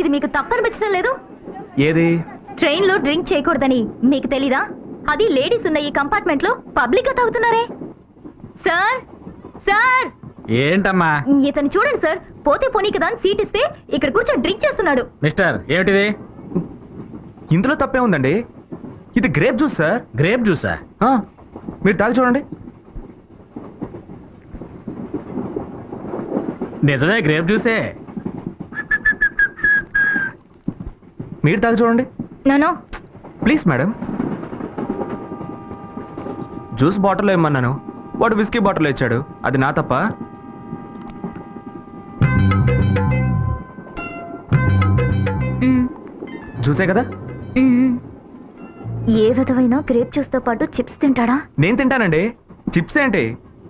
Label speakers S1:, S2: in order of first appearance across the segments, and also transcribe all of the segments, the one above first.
S1: ఇది మీకు తప్పనిపించడం లేదు
S2: ఏది
S1: ట్రైన్ లో డ్రింక్ చేయకూడదని మీకు తెలీదా అది లేడీస్ ఉన్న ఈ కంపార్ట్మెంట్ లో పబ్లిక్ గా తాగుతున్నారే సార్ సార్
S2: ఏంటమ్మా
S1: ఇతను చూడండి సార్ పోతే పోనీ కదా అని సీట్ ఇస్తే ఇక్కడ కూర్చొని డ్రింక్ చేస్తున్నాడు
S2: మిస్టర్ ఏమిటిది ఇందులో తప్పే ఉందండి ఇది గ్రేప్ జ్యూస్ సార్ గ్రేప్ జ్యూసా మీరు తాగి చూడండి నిజమే గ్రేప్ జ్యూసే మీరు తాగి చూడండి
S1: no no
S2: please madam juice bottle ఇమ్మన్నాను వాడు విస్కీ బాటిల్ ఇచ్చాడు అది నా తప్ప జ్యూసే కదా
S1: ఏ విధమైన గ్రేప్ జ్యూస్ తో పాటు చిప్స్ తింటాడా
S2: నేను తింటానండి చిప్స్ ఏంటి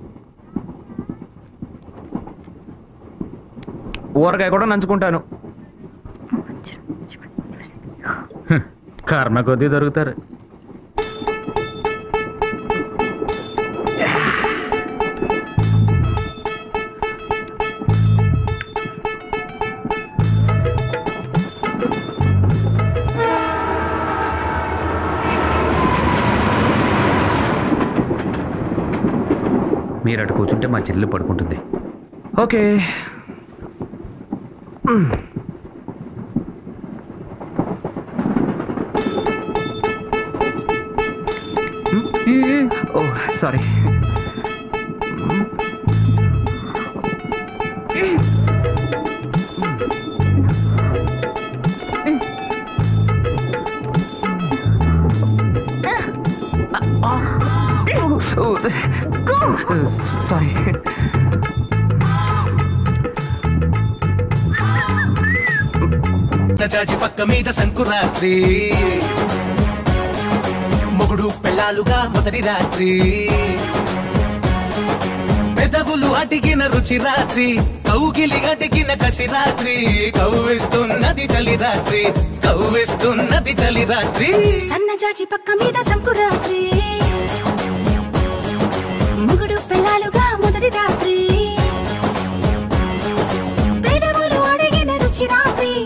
S2: ఊరగాయ కూడా నంచుకుంటాను హ్మ్, కర్మ కొద్దీ దొరుకుతారు మీరు అటు కూర్చుంటే మా చెల్లి పడుకుంటుంది okay hmm. Oh sorry sorry
S3: Jaji పక్క మీద సంకురాత్రి మొగుడు పెళ్ళాలుగా మొదటి రాత్రి పెదవులు అడిగిన రుచి రాత్రి కౌగిలి అడిగిన కసి రాత్రి కవ్విస్తున్నది చలి రాత్రి కవ్విస్తున్నది చలి రాత్రి
S4: సన్నజాజి పక్క మీద సంకురాత్రి